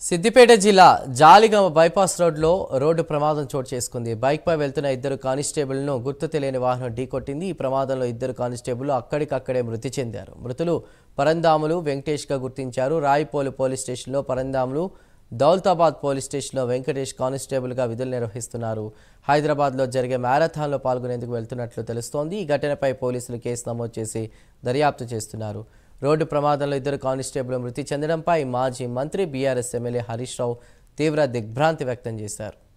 సిద్దిపేట జిల్లా జాలిగమ బైపాస్ రోడ్లో రోడ్డు ప్రమాదం చోటు చేసుకుంది బైక్పై వెళ్తున్న ఇద్దరు కానిస్టేబుల్ను గుర్తు తెలియని వాహనం ఢీకొట్టింది ఈ ప్రమాదంలో ఇద్దరు కానిస్టేబుల్ అక్కడికక్కడే మృతి చెందారు మృతులు పరందాములు వెంకటేష్గా గుర్తించారు రాయిపోలు పోలీస్ స్టేషన్లో పరందాములు దౌలతాబాద్ పోలీస్ స్టేషన్లో వెంకటేష్ కానిస్టేబుల్గా విధులు నిర్వహిస్తున్నారు హైదరాబాద్లో జరిగే మ్యారథాన్లో పాల్గొనేందుకు వెళ్తున్నట్లు తెలుస్తోంది ఈ ఘటనపై పోలీసులు కేసు నమోదు చేసి దర్యాప్తు చేస్తున్నారు రోడ్డు ప్రమాదంలో ఇద్దరు కానిస్టేబుల్ మృతి చెందడంపై మాజీ మంత్రి బీఆర్ఎస్ ఎమ్మెల్యే హరీష్ రావు తీవ్ర దిగ్భ్రాంతి వ్యక్తం చేశారు